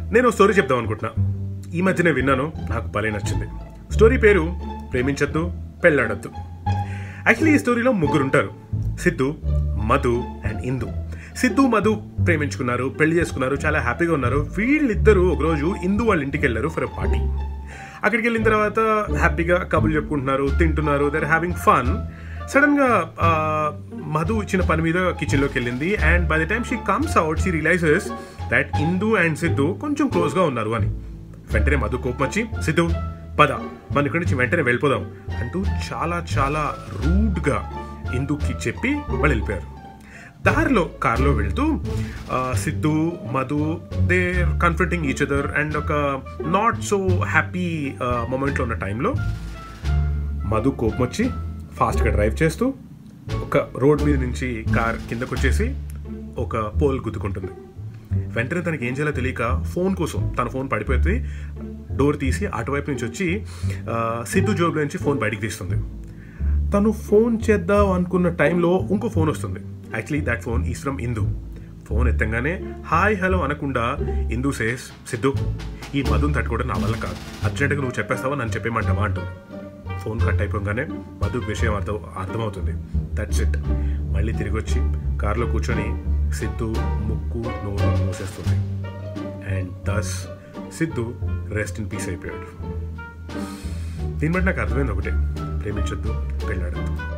నేను ఓ స్టోరీ చెప్దాం అనుకుంటున్నా ఈ మధ్యనే విన్నాను నాకు భలే నచ్చింది స్టోరీ పేరు ప్రేమించొద్దు పెళ్ళాడొద్దు యాక్చువల్లీ ఈ స్టోరీలో ముగ్గురు ఉంటారు సిద్ధు మధు అండ్ ఇందు సిద్ధు మధు ప్రేమించుకున్నారు పెళ్లి చేసుకున్నారు చాలా హ్యాపీగా ఉన్నారు వీళ్ళిద్దరూ ఒకరోజు ఇందు వాళ్ళ ఇంటికి వెళ్ళారు ఫర్ అ పార్టీ అక్కడికి వెళ్ళిన తర్వాత హ్యాపీగా కబుర్లు చెప్పుకుంటున్నారు తింటున్నారు దర్ హ్యావింగ్ ఫన్ సడన్ గా ఆ, మధు ఇచ్చిన పని మీద కిచెన్ లోకి వెళ్ళింది and by the time she comes out she realizes that Indu and Siddhu కొంచెం క్లోజ్ గా ఉన్నారు అని వెంటనే మధు కోపం వచ్చి సిద్ధు పద మన ఇక్కడి నుంచి వెంటనే వెళ్ళిపోదాం అంటూ చాలా చాలా రూడ్గా ఇందుకి చెప్పి వాళ్ళు వెళ్ళిపోయారు దారిలో కార్లో వెళ్తూ ఆ, Siddhu Madhu there confronting each other and ఒక నాట్ సో హ్యాపీ మూమెంట్లో ఉన్న టైంలో మధు కోపం వచ్చి ఫాస్ట్గా డ్రైవ్ చేస్తూ ఒక రోడ్ మీద నుంచి కార్ కిందకు వచ్చేసి ఒక పోల్ గుద్దుకుంటుంది వెంటనే తనకి ఏం చేయాలో తెలియక ఫోన్ కోసం తన ఫోన్ పడిపోతుంది డోర్ తీసి అటువైపు నుంచి వచ్చి ఆ, సిద్ధు జోబులో నుంచి ఫోన్ బయటికి తీస్తుంది తను ఫోన్ చేద్దాం అనుకున్న టైంలో ఇంకో ఫోన్ వస్తుంది actually that phone is from Indu phone ఎత్తంగానే హాయ్ హలో అనకుండా ఇందు సేస్ సిద్ధు ఈ మధుని తట్టుకోవడం నా వల్ల కాదు అర్జెంటుగా నువ్వు చెప్పేస్తావా నన్ను చెప్పేమంటావా అంటుంది ఫోన్ కట్ అయిపోగానే మధుకు విషయం అర్థం అర్థమవుతుంది దట్స్ ఇట్ మళ్ళీ తిరిగి వచ్చి కారులో కూర్చొని సిద్ధు ముక్కు నోరు మూసేస్తుంది and thus Siddhu rest in peace అయిపోయాడు దీన్ని బట్టి నాకు అర్థమైంది ఒకటే ప్రేమించొద్దు పెళ్ళాడద్దు